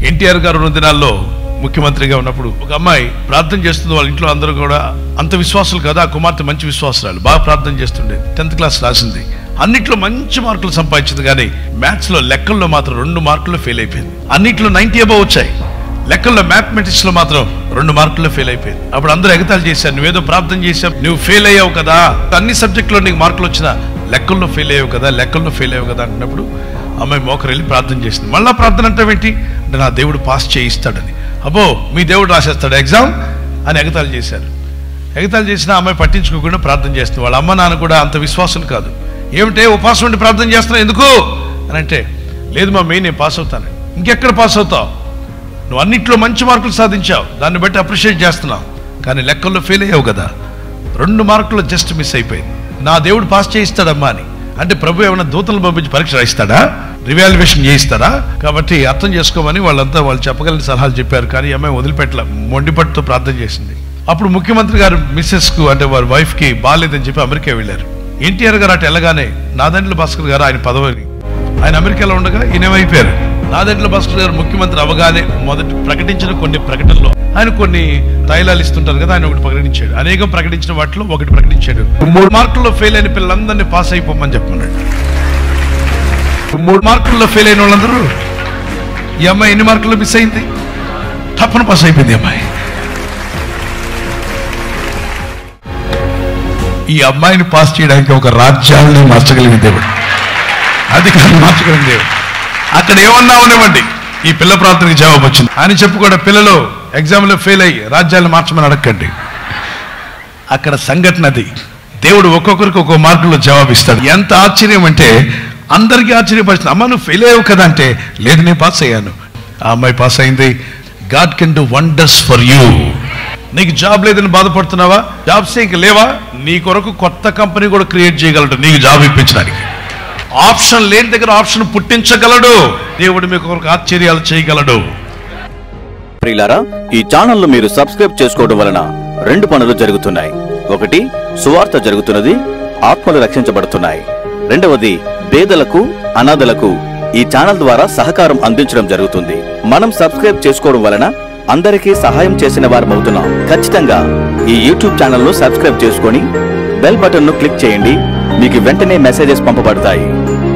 ఎన్టీఆర్ గారు ఉన్న దినాల్లో ముఖ్యమంత్రిగా ఉన్నప్పుడు ఒక అమ్మాయి ప్రార్థన చేస్తుంది వాళ్ళ ఇంట్లో అందరూ కూడా అంత విశ్వాసులు కదా ఆ కుమార్తె మంచి విశ్వాసురాలు బాగా ప్రార్థన చేస్తుండే టెన్త్ క్లాస్ రాసింది అన్నిట్లో మంచి మార్కులు సంపాదించింది కానీ మ్యాథ్స్ లో లెక్కల్లో మాత్రం రెండు మార్కులు ఫెయిల్ అయిపోయింది అన్నిట్లో నైన్టీ అబౌవ్ వచ్చాయి లెక్కల్లో మ్యాథమెటిక్స్ లో మాత్రం రెండు మార్కుల్లో ఫెయిల్ అయిపోయింది అప్పుడు అందరూ ఎగతాళి చేశారు నువ్వేదో ప్రార్థన చేశావు నువ్వు ఫెయిల్ అయ్యావు కదా అన్ని సబ్జెక్టులో నీకు మార్కులు వచ్చినా లెక్కల్లో ఫెయిల్ అయ్యావు కదా లెక్కల్లో ఫెయిల్ అయ్యావు కదా అంటున్నప్పుడు అమ్మాయి మోకరు వెళ్ళి ప్రార్థన చేసింది మళ్ళా ప్రార్థన అంటే ఏంటి అంటే నా దేవుడు పాస్ చేయిస్తాడని అబ్బో మీ దేవుడు రాసేస్తాడు ఎగ్జామ్ అని ఎగతాళి చేశారు ఎగతాళి చేసిన అమ్మాయి పట్టించుకోకుండా ప్రార్థన చేస్తుంది వాళ్ళ అమ్మ నాన్న కూడా అంత విశ్వాసం కాదు ఏమిటే ఉపాసం ఉండి ప్రార్థన చేస్తున్నావు ఎందుకు అని అంటే లేదు మా మెయిన్ నేను పాస్ అవుతాను ఇంకెక్కడ పాస్ అవుతావు నువ్వు అన్నిట్లో మంచి మార్కులు సాధించావు దాన్ని బట్టి అప్రిషియేట్ చేస్తున్నావు కానీ లెక్కల్లో ఫెయిల్ అయ్యావు కదా రెండు మార్కులు జస్ట్ మిస్ అయిపోయింది నా దేవుడు పాస్ చేయిస్తాడమ్మా అని అంటే ప్రభు ఏమైనా దూతలు పంపించి పరీక్ష రాయిస్తాడా రివాల్యుయేషన్ చేయిస్తాడా కాబట్టి అర్థం చేసుకోమని వాళ్ళంతా వాళ్ళు చెప్పగలిగిన సలహాలు చెప్పారు కానీ ఈ అమ్మాయి వదిలిపెట్టల మొండిపట్టుతో ప్రార్థన చేసింది అప్పుడు ముఖ్యమంత్రి గారు మిస్సెస్ కు అంటే వారి వైఫ్ కి బాగాలేదని చెప్పి అమెరికా వెళ్ళారు ఎన్టీఆర్ గారు అటు వెళ్ళగానే నాదండ్ల భాస్కర్ గారు ఆయన పదవిని ఆయన అమెరికాలో ఉండగా ఈయన ఏమైపోయారు నాదెండ్ల భాస్కర్ గారు ముఖ్యమంత్రి అవగానే మొదటి ప్రకటించిన కొన్ని ప్రకటనలో ఆయన కొన్ని తైలాలు ఇస్తుంటారు కదా ఆయన ఒకటి ప్రకటించాడు అనేకం ప్రకటించిన వాటిలో ఒకటి ప్రకటించాడు మూడు మార్కుల్లో ఫెయిల్ అయిన పిల్లలందరినీ పాస్ అయిపోమని చెప్పమన్నాడు మూడు మార్కుల్లో ఫెయిల్ అయిన వాళ్ళందరూ ఈ అమ్మాయి ఎన్ని మార్కుల్లో మిస్ అయింది తప్పన పాస్ అయిపోయింది ఈ అమ్మాయి ఈ అమ్మాయిని పాస్ చేయడానికి ఒక రాజ్యాన్ని మార్చగలిగిన దేవుడు అధికారం మార్చగలిగిన దేవుడు అక్కడ ఏమన్నా ఉండేవండి ఈ పిల్ల ప్రార్థనకి జవాబు వచ్చింది అని చెప్పు కూడా పిల్లలు ఎగ్జామ్లో ఫెయిల్ అయ్యి రాజ్యాలను మార్చమని అడగండి అక్కడ సంఘటన అది దేవుడు ఒక్కొక్కరికి ఒక్కొక్క మార్కులో జవాబు ఇస్తాడు ఎంత ఆశ్చర్యం అంటే అందరికీ ఆశ్చర్యపరుస్తుంది అమ్మ నువ్వు ఫెయిల్ అయ్యావు కదా అంటే లేదు నేను పాస్ అయ్యాను ఆ అమ్మాయి పాస్ అయింది God can do wonders for you నీకు జాబ్ లేదని బాధపడుతున్నావా జాబ్స్ ఇంక లేవా నీ కొరకు కొత్త కంపెనీ కూడా క్రియేట్ చేయగలడు నీకు జాబ్ ఇప్పించడానికి ఆప్షన్ లేని దగ్గర ఆప్షన్ పుట్టించగలడు దేవుడు మీకు కొరకు ఆశ్చర్యాలు చేయగలడు ప్రియులారా ఈ ఛానల్ను మీరు సబ్స్క్రైబ్ చేసుకోవడం వలన రెండు పనులు జరుగుతున్నాయి ఒకటి సువార్త జరుగుతున్నది ఆత్మలు రక్షించబడుతున్నాయి రెండవది పేదలకు అనాథలకు ఈ ఛానల్ ద్వారా సహకారం అందించడం జరుగుతుంది మనం సబ్స్క్రైబ్ చేసుకోవడం వలన అందరికీ సహాయం చేసిన వారం అవుతున్నాం ఖచ్చితంగా ఈ యూట్యూబ్ ఛానల్ ను సబ్స్క్రైబ్ చేసుకొని బెల్ బటన్ ను క్లిక్ చేయండి మీకు వెంటనే మెసేజెస్ పంపబడతాయి